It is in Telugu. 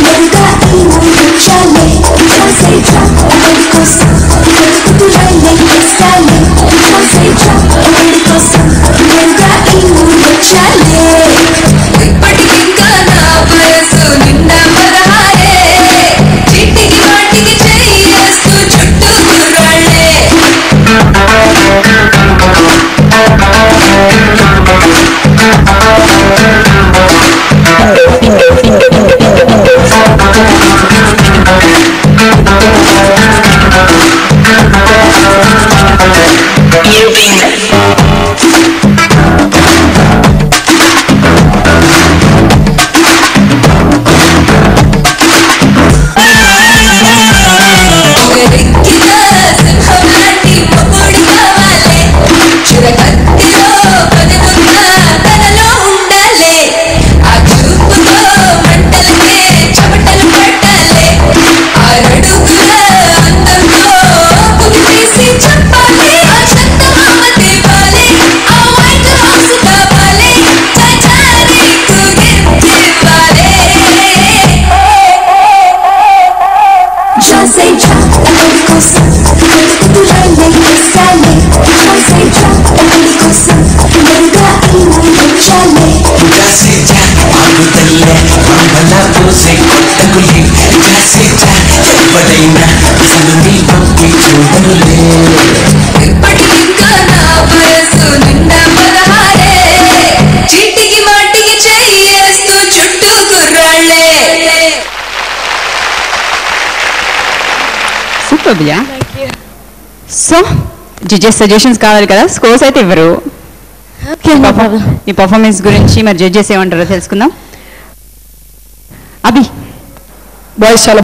మెరుగా ఈ ముచ్చాలే కాసే డ్రా ఎవరి కోసం వెతుకుతురాలే ఇస్తాలే కాసే డ్రా ఎవరి కోసం మెరుగా ఈ ముచ్చాలే ఇప్పటికింకా నా వయసు నిండా పదహారే చీటికి వాటికి చెయ్యేస్తూ చుట్టూ కుర్రాళ్ళే ఒకరెక్కిన సింహం లాంటి మొగుడు కావాలే చురకత్తిలో పదునున్న తనలో ఉండాలే ఆ చూపుతో మంటలకే చెమటలు పట్టాలే ఆరడుగుల అందంతో పులి తీసి చెప్పాలి ఆ చందమామ తేవాలి ఆ వైట్ హౌస్ కావాలి చచారి కుగిర్చివ్వాలి కాసే డ్రా ఎవరి కోసం వెతుకుతురాలే ఇస్తాలే కాసే డ్రా ఎవరి కోసం మెరుగా ఈ ముచ్చాలే కాసేట ఆగుతల్లే పంపల పూసే కొట్టకులే కాసేట ఎవడైనా అసలు నీ పంపి చూడరులే ఇప్పటికింకా నా వయసు నిండా పదహారే చీటికి మాటికి చెయ్యేస్తూ చుట్టూ కుర్రాళ్ళే సూపర్ బియా సో జడ్జెస్ సజెషన్స్ కావాలి కదా స్కోర్స్ అయితే ఇవ్వరు ఈ పర్ఫార్మెన్స్ గురించి మరి జడ్జెస్ ఏమంటారో తెలుసుకుందాం అభి బాయ్స్ చాలా